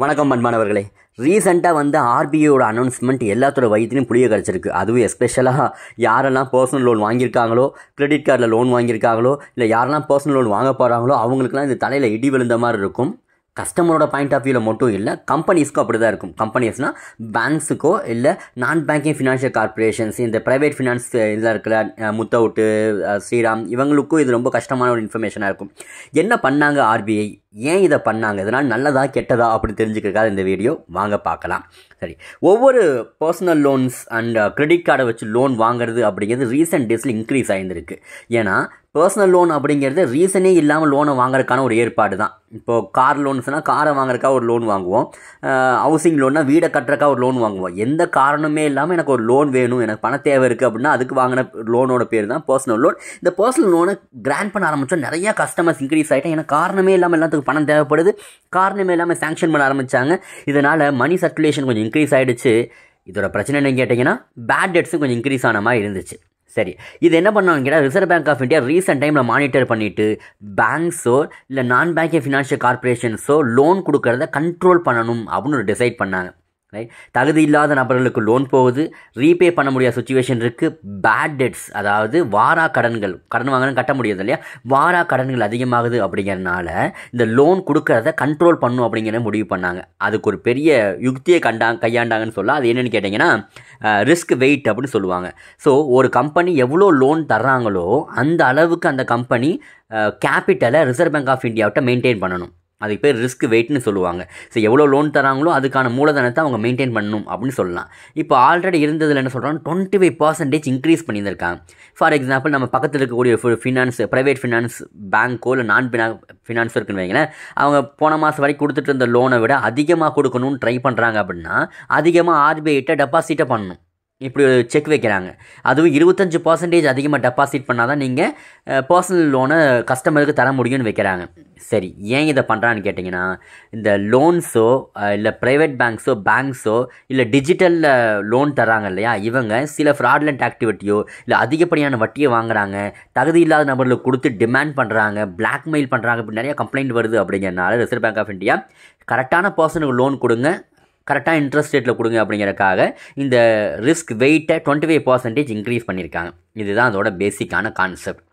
வணக்கம் அன்பானவர்களே ரீசெண்டாக வந்து ஆர்பிஐயோட அனௌன்ஸ்மெண்ட் எல்லாத்தோட வயிற்றுலையும் புளிய கரைச்சிருக்கு அதுவும் எஸ்பெஷலாக யாரெல்லாம் பர்சனல் லோன் வாங்கியிருக்காங்களோ கிரெடிட் கார்டில் லோன் வாங்கியிருக்காங்களோ இல்லை யாரெல்லாம் பர்சனல் லோன் வாங்க போகிறாங்களோ அவங்களுக்குலாம் இந்த தலையில் இடி விழுந்த மாதிரி இருக்கும் கஸ்டமரோட பாயிண்ட் ஆஃப் வியூவில் மட்டும் இல்லை கம்பெனிஸ்க்கும் அப்படி தான் இருக்கும் கம்பெனிஸ்னால் பேங்க்ஸுக்கோ இல்லை நான் பேங்கிங் ஃபினான்ஷியல் கார்பரேஷன்ஸ் இந்த ப்ரைவேட் ஃபினான்ஸ் இதில் இருக்கிற அஹ், முத்தவுட்டு அஹ், ஸ்ரீராம் இவங்களுக்கும் இது ரொம்ப கஷ்டமான ஒரு இன்ஃபர்மேஷனாக இருக்கும் என்ன பண்ணாங்க ஆர்பிஐ ஏன் இதை பண்ணாங்க இதனால் நல்லதா கெட்டதா அப்படி தெரிஞ்சுக்கிறதுக்காக இந்த வீடியோ வாங்க பார்க்கலாம் சரி ஒவ்வொரு பர்சனல் லோன்ஸ் அண்ட் கிரெடிட் கார்டை வச்சு லோன் வாங்குறது அப்படிங்கிறது ரீசெண்ட் டேஸில் இன்க்ரீஸ் ஆகியிருந்திருக்கு ஏன்னா பர்சனல் லோன் அப்படிங்கிறது ரீசனே இல்லாமல் லோனை வாங்குறதுக்கான ஒரு ஏற்பாடு தான் இப்போது கார் லோன்ஸ்னால் காரை வாங்குறதுக்கா ஒரு லோன் வாங்குவோம் ஹவுசிங் லோன்னா வீடை கட்டுறக்கா ஒரு லோன் வாங்குவோம் எந்த காரணமே இல்லாமல் எனக்கு ஒரு லோன் வேணும் எனக்கு பண தேவை இருக்குது அப்படின்னா அதுக்கு வாங்கின லோனோட பேர் தான் பர்சனல் லோன் இந்த பர்சனல் லோனை கிராண்ட் பண்ண ஆரம்பித்தோம் நிறைய கஸ்டமர்ஸ் இன்க்ரீஸ் ஆகிட்டேன் ஏன்னா காரணமே இல்லாமல் எல்லாத்துக்கும் பணம் தேவைப்படுது காரணமே இல்லாமல் சேங்ஷன் பண்ண ஆரம்பித்தாங்க இதனால் மணி சர்க்குலேஷன் கொஞ்சம் இன்க்ரீஸ் ஆகிடுச்சு இதோட பிரச்சனை என்னன்னு கேட்டிங்கன்னா பேட் டெட்ஸும் கொஞ்சம் இன்க்ரீஸ் ஆன மாதிரி இருந்துச்சு சரி இது என்ன பண்ணான்னு கேட்டால் Reserve Bank of India recent டைமில் மானிட்டர் பண்ணிவிட்டு பேங்க்ஸோ இல்லை நான் பேங்கிங் ஃபினான்ஷியல் கார்பரேஷன்ஸோ லோன் கொடுக்கறத கண்ட்ரோல் பண்ணணும் அப்படின்னு ஒரு டிசைட் பண்ணாங்க ரைட் தகுதி இல்லாத நபர்களுக்கு லோன் போகுது ரீபே பண்ண முடியாத சுச்சுவேஷன் இருக்குது பேட் டெட்ஸ் அதாவது வாரா கடன்கள் கடன் வாங்கணும் கட்ட முடியாது இல்லையா வாரா கடன்கள் அதிகமாகுது அப்படிங்கிறனால இந்த லோன் கொடுக்கறத கண்ட்ரோல் பண்ணும் அப்படிங்கிற முடிவு பண்ணாங்க அதுக்கு ஒரு பெரிய யுக்தியை கண்டா கையாண்டாங்கன்னு சொல்ல அது என்னென்னு கேட்டிங்கன்னா ரிஸ்க் வெயிட் அப்படின்னு சொல்லுவாங்க ஸோ ஒரு கம்பெனி எவ்வளோ லோன் தர்றாங்களோ அந்த அளவுக்கு அந்த கம்பெனி கேபிட்டலை ரிசர்வ் பேங்க் ஆஃப் இந்தியாவிட்ட மெயின்டைன் பண்ணணும் அதுக்கு பேர் ரிஸ்க் வெயிட்னு சொல்லுவாங்க ஸோ எவ்வளோ லோன் தராங்களோ அதுக்கான மூலதனத்தை அவங்க மெயின்டைன் பண்ணணும் அப்படின்னு சொல்லலாம் இப்போ ஆல்ரெடி இருந்ததில் என்ன சொல்கிறாங்க டுவெண்ட்டி ஃபைவ் பர்சன்டேஜ் இன்க்ரீஸ் பண்ணியிருக்காங்க ஃபார் எக்ஸாம்பிள் நம்ம பக்கத்தில் இருக்கக்கூடிய ஃபினான்ஸ் ப்ரைவேட் ஃபினான்ஸ் பேங்க்கோ இல்லை நான் ஃபினான்ஸோ இருக்குன்னு வைங்களேன் அவங்க போன மாதம் வரைக்கும் கொடுத்துட்டு இருந்த லோனை விட அதிகமாக கொடுக்கணும்னு ட்ரை பண்ணுறாங்க அப்படின்னா அதிகமாக ஆர்பிஐட்ட டெபாசிட்டை பண்ணணும் இப்படி ஒரு செக் வைக்கிறாங்க அதுவும் இருபத்தஞ்சு பர்சன்டேஜ் அதிகமாக டெபாசிட் பண்ணால் தான் நீங்கள் பர்சனல் லோனை கஸ்டமருக்கு தர முடியும்னு வைக்கிறாங்க சரி ஏன் இதை பண்ணுறான்னு கேட்டிங்கன்னா இந்த லோன்ஸோ இல்லை ப்ரைவேட் பேங்க்ஸோ பேங்க்ஸோ இல்லை டிஜிட்டலில் லோன் தராங்க இல்லையா இவங்க சில ஃப்ராட்லண்ட் ஆக்டிவிட்டியோ இல்லை அதிகப்படியான வட்டியை வாங்குறாங்க தகுதி இல்லாத நபர்களுக்கு கொடுத்து டிமாண்ட் பண்ணுறாங்க பிளாக்மெயில் பண்ணுறாங்க இப்படி நிறைய கம்ப்ளைண்ட் வருது அப்படிங்கிறனால ரிசர்வ் பேங்க் ஆஃப் இந்தியா கரெக்டான பர்சனுக்கு லோன் கொடுங்க கரெக்டாக இன்ட்ரெஸ்ட் ரேட்டில் கொடுங்க அப்படிங்கிறக்காக இந்த ரிஸ்க் வெயிட்டை டுவெண்ட்டி ஃபைவ் பர்சன்டேஜ் இன்க்ரீஸ் பண்ணியிருக்காங்க இதுதான் அதோட பேசிக்கான கான்செப்ட்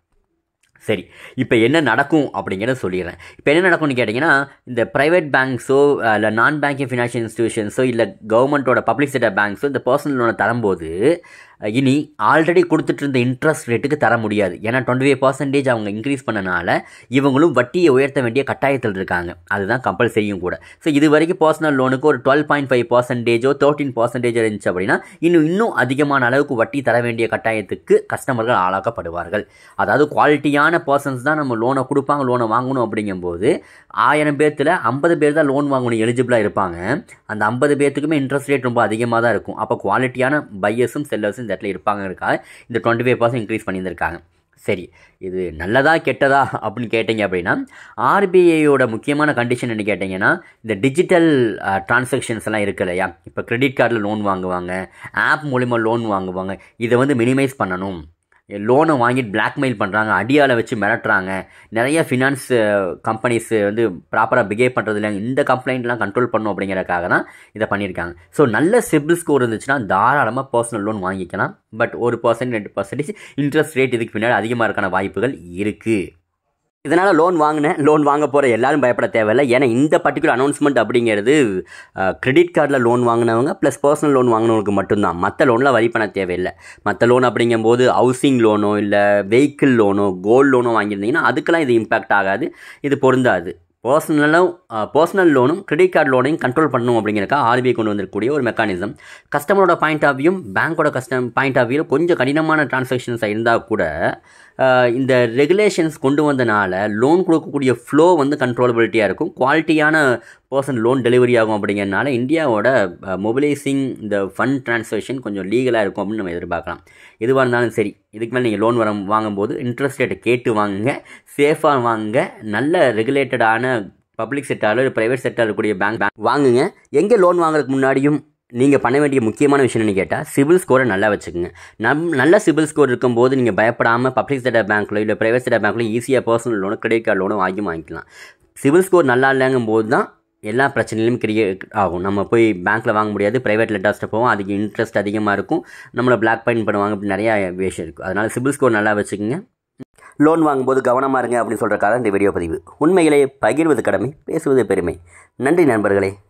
சரி இப்போ என்ன நடக்கும் அப்படிங்கிறத சொல்லிடுறேன் இப்போ என்ன நடக்கும்னு கேட்டிங்கன்னா இந்த ப்ரைவேட் பேங்க்ஸோ இல்லை நான் பேங்கிங் ஃபினான்ஷியல் இன்ஸ்டியூஷன்ஸோ இல்லை கவர்மெண்ட்டோட பப்ளிக் செக்டர் பேங்க்ஸோ இந்த பர்சனல் லோனை தரும்போது இனி ஆல்ரெடி கொடுத்துட்டு இருந்த இன்ட்ரெஸ்ட் ரேட்டுக்கு தர முடியாது ஏன்னா டுவெண்ட்டி ஃபைவ் பர்சன்டேஜ் அவங்க இன்க்ரீஸ் பண்ணனால இவங்களும் வட்டியை உயர்த்த வேண்டிய கட்டாயத்தில் இருக்காங்க அதுதான் கம்பல்சரியும் கூட ஸோ இது வரைக்கும் பர்சனல் லோனுக்கு ஒரு டுவெல் பாயிண்ட் ஃபைவ் பர்சன்டேஜோ தேர்ட்டின் பர்சன்டேஜ் இருந்துச்சு அப்படின்னா இன்னும் இன்னும் அதிகமான அளவுக்கு வட்டி தர வேண்டிய கட்டாயத்துக்கு கஸ்டமர்கள் ஆளாக்கப்படுவார்கள் அதாவது குவாலிட்டியான பர்சன்ஸ் தான் நம்ம லோனை கொடுப்பாங்க லோனை வாங்கணும் அப்படிங்கும்போது ஆயிரம் பேர்த்தில் ஐம்பது பேர் தான் லோன் வாங்கணும் எலிஜிபிளாக இருப்பாங்க அந்த ஐம்பது பேர்த்துக்குமே இன்ட்ரெஸ்ட் ரேட் ரொம்ப அதிகமாக தான் இருக்கும் அப்போ குவாலிட்டியான பையர்ஸும் செல்லர்ஸும் இந்த இடத்துல இருப்பாங்கிறதுக்காக இந்த டுவெண்ட்டி ஃபைவ் பர்சன்ட் இன்க்ரீஸ் பண்ணியிருந்திருக்காங்க சரி இது நல்லதா கெட்டதா அப்படின்னு கேட்டிங்க அப்படின்னா ஆர்பிஐயோட முக்கியமான கண்டிஷன் என்ன கேட்டிங்கன்னா இந்த டிஜிட்டல் டிரான்சாக்ஷன்ஸ் எல்லாம் இருக்கு இல்லையா இப்போ கிரெடிட் கார்டில் லோன் வாங்குவாங்க ஆப் மூலிமா லோன் வாங்குவாங்க இதை வந்து மினிமைஸ் பண்ணணும் லோனை வாங்கிட்டு பிளாக்மெயில் பண்ணுறாங்க அடியால் வச்சு மிரட்டுறாங்க நிறைய ஃபினான்ஸ் கம்பெனிஸ் வந்து ப்ராப்பராக பிஹேவ் பண்ணுறது இல்லை இந்த கம்ப்ளைண்ட்லாம் கண்ட்ரோல் பண்ணும் அப்படிங்கிறக்காக தான் இதை பண்ணியிருக்காங்க ஸோ நல்ல சிபில் ஸ்கோர் இருந்துச்சுன்னா தாராளமாக பர்சனல் லோன் வாங்கிக்கலாம் பட் ஒரு பர்சன்ட் ரெண்டு பர்சன்டேஜ் இன்ட்ரெஸ்ட் ரேட் இதுக்கு பின்னாடி அதிகமாக இருக்கான வாய்ப்புகள் இருக்குது இதனால் லோன் வாங்கினேன் லோன் வாங்க போகிற எல்லாரும் பயப்பட தேவையில்லை ஏன்னா இந்த பர்டிகுலர் அனௌன்ஸ்மெண்ட் அப்படிங்கிறது கிரெடிட் கார்டில் லோன் வாங்கினவங்க ப்ளஸ் பர்சனல் லோன் வாங்கினவங்களுக்கு மட்டும்தான் மற்ற லோனில் வரி பண்ண தேவையில்லை மற்ற லோன் அப்படிங்கும்போது ஹவுசிங் லோனோ இல்லை வெஹிக்கிள் லோனோ கோல்டு லோனோ வாங்கியிருந்தீங்கன்னா அதுக்கெல்லாம் இது இம்பேக்ட் ஆகாது இது பொருந்தாது பர்சனலும் பர்சனல் லோனும் கிரெடிட் கார்டு லோனையும் கண்ட்ரோல் பண்ணணும் அப்படிங்கிறக்கா ஆர்பிஐ கொண்டு வந்திருக்கக்கூடிய ஒரு மெக்கானிசம் கஸ்டமரோட பாயிண்ட் ஆஃப் வியூ பேங்க்கோட கஸ்டம் பாயிண்ட் ஆஃப் வியூ கொஞ்சம் கடினமான டிரான்சாக்ஷன்ஸாக இருந்தால் கூட அஹ், இந்த ரெகுலேஷன்ஸ் கொண்டு வந்தனால லோன் கொடுக்கக்கூடிய ஃப்ளோ வந்து கண்ட்ரோலபிலிட்டியாக இருக்கும் குவாலிட்டியான பர்சன் லோன் டெலிவரி ஆகும் அப்படிங்கிறனால இந்தியாவோட மொபிலைசிங் இந்த ஃபண்ட் ட்ரான்சாக்ஷன் கொஞ்சம் லீகலாக இருக்கும் அப்படின்னு நம்ம எதிர்பார்க்கலாம் எதுவாக இருந்தாலும் சரி இதுக்கு மேலே நீங்கள் லோன் வர வாங்கும்போது இன்ட்ரெஸ்ட் ரேட்டை கேட்டு வாங்குங்க சேஃபாக வாங்குங்க நல்ல ரெகுலேட்டடான பப்ளிக் செக்டாரில் ப்ரைவேட் செக்டார் இருக்கக்கூடிய பேங்க் பேங்க் வாங்குங்க எங்கே லோன் வாங்குறதுக்கு முன்னாடியும் நீங்கள் பண்ண வேண்டிய முக்கியமான விஷயம் என்னன்னு கேட்டால் சிபில் ஸ்கோரை நல்லா வச்சுக்கோங்க நம் நல்ல சிபில் ஸ்கோர் இருக்கும்போது நீங்கள் பயப்படாமல் பப்ளிக் செக்டர் பேங்க்ல இல்லை ப்ரைவேட் செக்டர் பேங்க்ல ஈஸியாக personal loan credit card loan வாங்கி வாங்கிக்கலாம் சிபில் ஸ்கோர் நல்லா இல்லைங்கும் போது தான் எல்லா பிரச்சனையிலும் கிரியேட் ஆகும் நம்ம போய் பேங்க்கில் வாங்க முடியாது ப்ரைவேட் லெட்டர்ஸ்ட்டு போவோம் அதுக்கு இன்ட்ரெஸ்ட் அதிகமாக இருக்கும் நம்மளை பிளாக் பாயிண்ட் பண்ணுவாங்க அப்படி நிறையா விஷயம் இருக்குது அதனால் சிபில் ஸ்கோர் நல்லா வச்சுக்கோங்க லோன் வாங்கும்போது கவனமாக இருங்க அப்படின்னு சொல்கிறக்காக இந்த வீடியோ பதிவு உண்மையிலேயே பகிர்வது கடமை பேசுவது பெருமை நன்றி நண்பர்களே